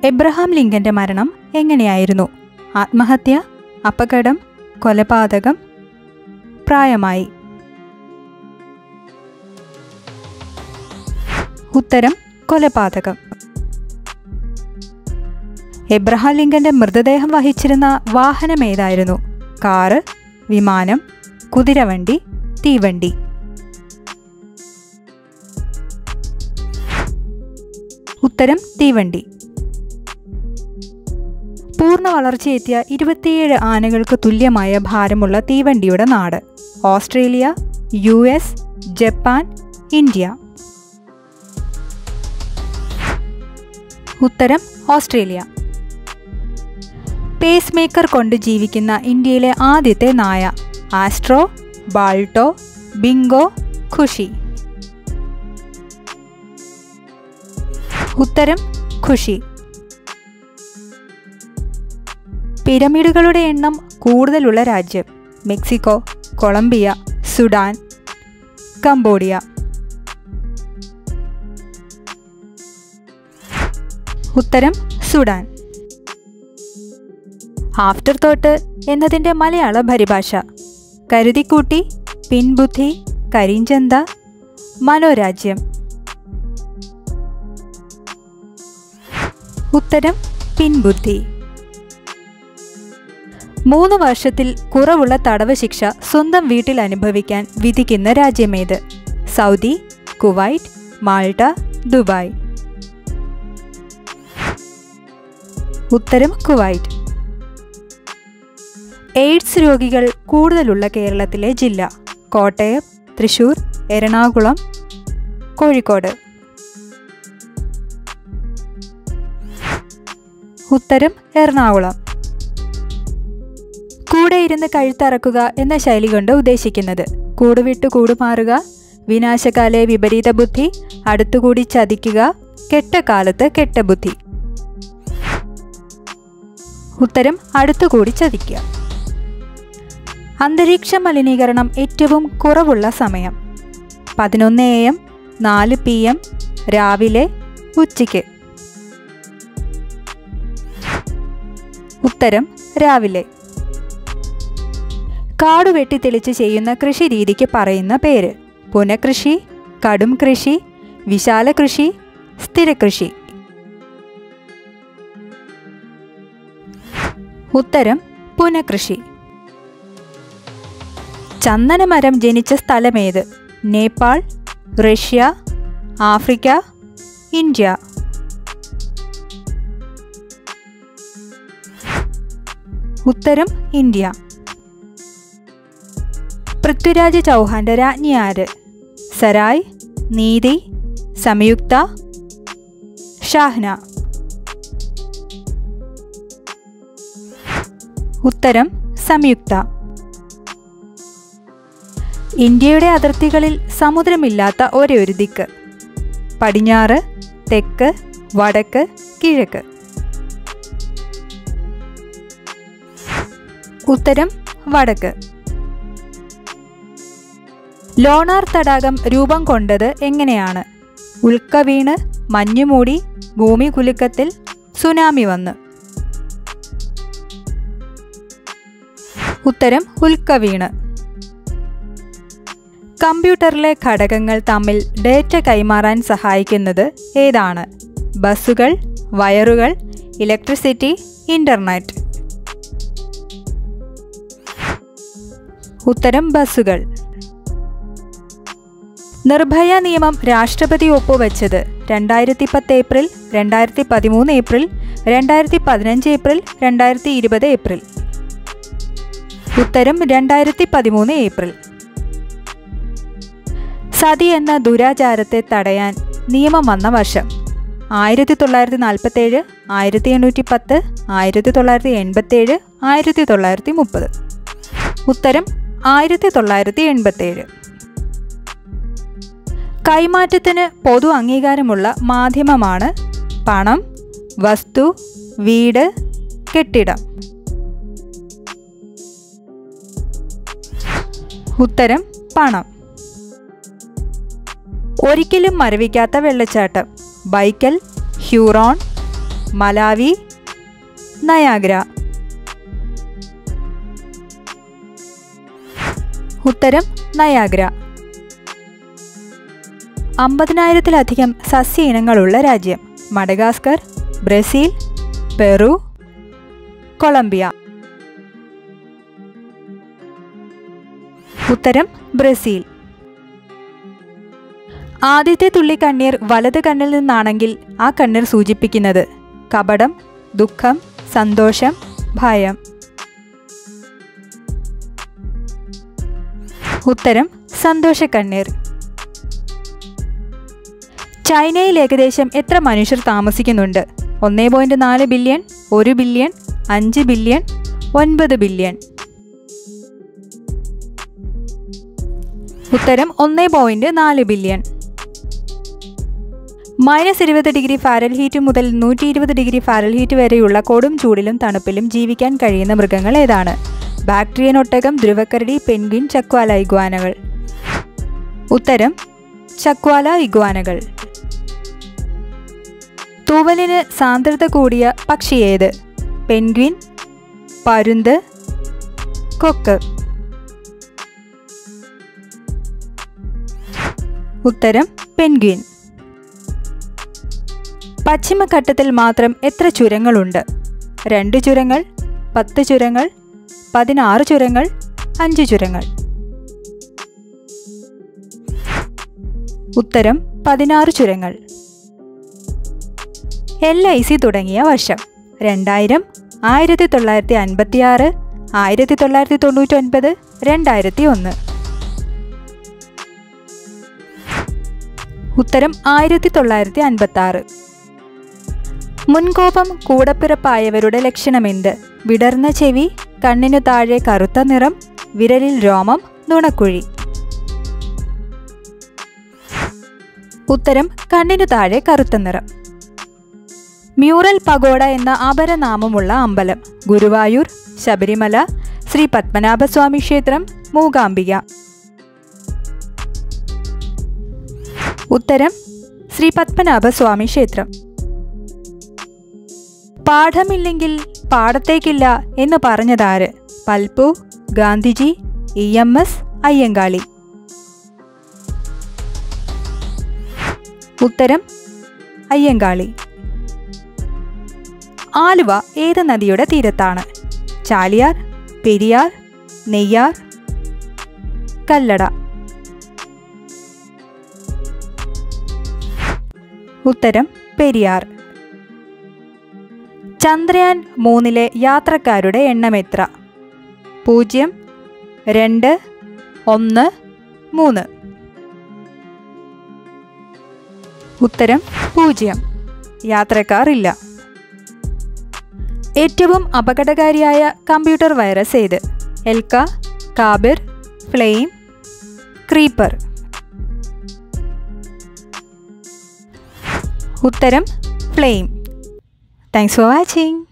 Abraham ലിങ്കന്റെ മരണം എങ്ങനെയായിരുന്നു ആത്മഹത്യ അപകടം കൊലപാതകം പ്രായമായി ഉത്തരം കൊലപാതകം എബ്രഹാം ലിങ്കന്റെ മൃതദേഹം വഹിച്ചിരുന്ന വാഹനം ഏതായിരുന്നു കാറ് വിമാനം കുതിരവണ്ടി തീവണ്ടി ഉത്തരം തീവണ്ടി പൂർണ്ണ വളർച്ചയെത്തിയ ഇരുപത്തിയേഴ് ആനകൾക്ക് തുല്യമായ ഭാരമുള്ള തീവണ്ടിയുടെ നാട് Australia U S Japan India ഉത്തരം ഓസ്ട്രേലിയ പേസ് മേക്കർ കൊണ്ട് ജീവിക്കുന്ന ഇന്ത്യയിലെ ആദ്യത്തെ നായ ആസ്ട്രോ ബാൾട്ടോ ബിങ്കോ ഖുഷി ഉത്തരം ഖുഷി പിരമിഡുകളുടെ എണ്ണം കൂടുതലുള്ള രാജ്യം മെക്സിക്കോ കൊളംബിയ സുഡാൻ കംബോഡിയ ഉത്തരം സുഡാൻ ആഫ്റ്റർ തോട്ട് എന്നതിൻ്റെ മലയാള പരിഭാഷ കരുതിക്കൂട്ടി പിൻബുദ്ധി കരിഞ്ചന്ത മനോരാജ്യം ഉത്തരം പിൻബുദ്ധി മൂന്ന് വർഷത്തിൽ കുറവുള്ള തടവ് ശിക്ഷ സ്വന്തം വീട്ടിൽ അനുഭവിക്കാൻ വിധിക്കുന്ന രാജ്യമേത് സൗദി കുവൈറ്റ് മാൾട്ട ദുബായ് ഉത്തരം കുവൈറ്റ് എയ്ഡ്സ് രോഗികൾ കൂടുതലുള്ള കേരളത്തിലെ ജില്ല കോട്ടയം തൃശൂർ എറണാകുളം കോഴിക്കോട് ഉത്തരം എറണാകുളം കൂടെ ഇരുന്ന് കഴുത്തറക്കുക എന്ന ശൈലി കൊണ്ട് ഉദ്ദേശിക്കുന്നത് കൂടുവിട്ട് കൂടുമാറുക വിനാശകാലെ വിപരീത ബുദ്ധി അടുത്തുകൂടി ചതിക്കുക കെട്ട കാലത്ത് കെട്ട ബുദ്ധി ഉത്തരം അടുത്തുകൂടി ചതിക്കുക അന്തരീക്ഷ മലിനീകരണം ഏറ്റവും കുറവുള്ള സമയം പതിനൊന്ന് എ എം നാല് പി എം രാവിലെ ഉച്ചയ്ക്ക് ഉത്തരം രാവിലെ കാട് വെട്ടിത്തെളിച്ച് ചെയ്യുന്ന കൃഷി രീതിക്ക് പറയുന്ന പേര് പുനഃകൃഷി കടും കൃഷി വിശാല കൃഷി സ്ഥിരകൃഷി ഉത്തരം പുനഃകൃഷി ചന്ദനമരം ജനിച്ച സ്ഥലമേത് നേപ്പാൾ റഷ്യ ആഫ്രിക്ക ഇന്ത്യ ഉത്തരം ഇന്ത്യ പൃഥ്വിരാജ് ചൗഹാന്റെ രാജ്ഞി ആര് സരായ് നീതി സംയുക്ത ഷാഹ്ന ഉത്തരം സംയുക്ത ഇന്ത്യയുടെ അതിർത്തികളിൽ സമുദ്രമില്ലാത്ത ഒരേ ഒരു ദിക്ക് പടിഞ്ഞാറ് തെക്ക് വടക്ക് കിഴക്ക് ഉത്തരം വടക്ക് ലോണാർ തടാകം രൂപം കൊണ്ടത് എങ്ങനെയാണ് ഉൽക്ക വീണ് മഞ്ഞുമൂടി ഭൂമി കുലുക്കത്തിൽ സുനാമി വന്ന് ഉത്തരം ഉൽക്ക വീണ് കമ്പ്യൂട്ടറിലെ ഘടകങ്ങൾ തമ്മിൽ ഡേറ്റ കൈമാറാൻ സഹായിക്കുന്നത് ഏതാണ് ബസ്സുകൾ വയറുകൾ ഇലക്ട്രിസിറ്റി ഇൻ്റർനെറ്റ് ഉത്തരം ബസ്സുകൾ നിർഭയ നിയമം രാഷ്ട്രപതി ഒപ്പുവെച്ചത് രണ്ടായിരത്തി പത്ത് ഏപ്രിൽ രണ്ടായിരത്തി പതിമൂന്ന് ഏപ്രിൽ രണ്ടായിരത്തി പതിനഞ്ച് ഏപ്രിൽ രണ്ടായിരത്തി ഇരുപത് ഏപ്രിൽ ഉത്തരം രണ്ടായിരത്തി പതിമൂന്ന് ഏപ്രിൽ സതി എന്ന ദുരാചാരത്തെ തടയാൻ നിയമം വന്ന വർഷം ആയിരത്തി തൊള്ളായിരത്തി നാൽപ്പത്തേഴ് ആയിരത്തി എണ്ണൂറ്റി പത്ത് ആയിരത്തി തൊള്ളായിരത്തി എൺപത്തേഴ് ആയിരത്തി തൊള്ളായിരത്തി മുപ്പത് ഉത്തരം ആയിരത്തി തൊള്ളായിരത്തി എൺപത്തേഴ് കൈമാറ്റത്തിന് പൊതു അംഗീകാരമുള്ള മാധ്യമമാണ് പണം വസ്തു വീട് കെട്ടിടം ഉത്തരം പണം ഒരിക്കലും മരവിക്കാത്ത വെള്ളച്ചാട്ടം ബൈക്കൽ ഹ്യൂറോൺ മലാവി നയാഗ്ര ഉത്തരം നയാഗ്ര അമ്പതിനായിരത്തിലധികം സസ്യ ഇനങ്ങളുള്ള രാജ്യം മഡഗാസ്കർ ബ്രസീൽ പെറു കൊളംബിയ ഉത്തരം ബ്രസീൽ ആദ്യത്തെ തുള്ളി കണ്ണീർ വലത് കണ്ണിൽ നിന്നാണെങ്കിൽ ആ കണ്ണീർ സൂചിപ്പിക്കുന്നത് കപടം ദുഃഖം സന്തോഷം ഭയം ഉത്തരം സന്തോഷക്കണ്ണീർ ചൈനയിൽ ഏകദേശം എത്ര മനുഷ്യർ താമസിക്കുന്നുണ്ട് ഒന്നേ പോയിൻറ്റ് നാല് ബില്യൺ ഒരു ബില്യൺ അഞ്ച് ബില്യൺ ഒൻപത് ബില്യൺ ഉത്തരം ഒന്നേ പോയിൻറ്റ് നാല് ബില്യൺ മൈനസ് ഇരുപത് ഡിഗ്രി ഫാരൽഹീറ്റ് മുതൽ നൂറ്റി ഇരുപത് ഡിഗ്രി ഫാരൽഹീറ്റ് വരെയുള്ള കൊടും ചൂടിലും തണുപ്പിലും ജീവിക്കാൻ കഴിയുന്ന മൃഗങ്ങൾ ഏതാണ് ബാക്ടീരിയൻ ഒട്ടകം ധ്രുവക്കരടി പെൻഗ്വിൻ ചക്വാല ഇഗ്വാനകൾ ഉത്തരം ചക്വാല ഇഗ്വാനകൾ തൂവലിന് സാന്ദ്രത കൂടിയ പക്ഷി ഏത് പെൻഗ്വിൻ പരുന്ത് കൊക്ക് ഉത്തരം പെൻഗ്വിൻ പശ്ചിമഘട്ടത്തിൽ മാത്രം എത്ര ചുരങ്ങളുണ്ട് രണ്ട് ചുരങ്ങൾ പത്ത് ചുരങ്ങൾ പതിനാറ് ചുരങ്ങൾ അഞ്ച് ചുരങ്ങൾ ഉത്തരം പതിനാറ് ചുരങ്ങൾ എൽ ഐ സി തുടങ്ങിയ വർഷം രണ്ടായിരം ആയിരത്തി തൊള്ളായിരത്തി അൻപത്തി ആറ് ആയിരത്തി തൊള്ളായിരത്തി തൊണ്ണൂറ്റൊൻപത് രണ്ടായിരത്തി ഒന്ന് ഉത്തരം ആയിരത്തി തൊള്ളായിരത്തി അൻപത്തി ആറ് മുൻകോപം കൂടപ്പിറപ്പായവരുടെ ലക്ഷണമെന്ത് വിടർന്ന ചെവി കണ്ണിനു താഴെ കറുത്ത നിറം വിരലിൽ രോമം നുണക്കുഴി ഉത്തരം കണ്ണിനു താഴെ കറുത്ത നിറം മ്യൂറൽ പഗോഡ എന്ന അപരനാമമുള്ള അമ്പലം ഗുരുവായൂർ ശബരിമല ശ്രീ പത്മനാഭസ്വാമി ക്ഷേത്രം മൂകാംബിക ഉത്തരം ശ്രീ പത്മനാഭസ്വാമി ക്ഷേത്രം പാഠമില്ലെങ്കിൽ പാടത്തേക്കില്ല എന്ന് പറഞ്ഞതാര് Palpu Gandhiji E M S Ayyankali ഉത്തരം അയ്യങ്കാളി ആലുവ ഏത് നദിയുടെ തീരത്താണ് ചാലിയാർ പെരിയാർ നെയ്യാർ കല്ലട ഉത്തരം പെരിയാർ ചന്ദ്രയാൻ മൂന്നിലെ യാത്രക്കാരുടെ എണ്ണം എത്ര പൂജ്യം രണ്ട് ഒന്ന് മൂന്ന് ഉത്തരം പൂജ്യം യാത്രക്കാർ ഇല്ല ഏറ്റവും അപകടകാരിയായ കമ്പ്യൂട്ടർ വൈറസ് ഏത് എൽക്ക കാബിർ ഫ്ലെയിം ക്രീപ്പർ ഉത്തരം ഫ്ലെയിം താങ്ക്സ് ഫോർ വാച്ചിങ്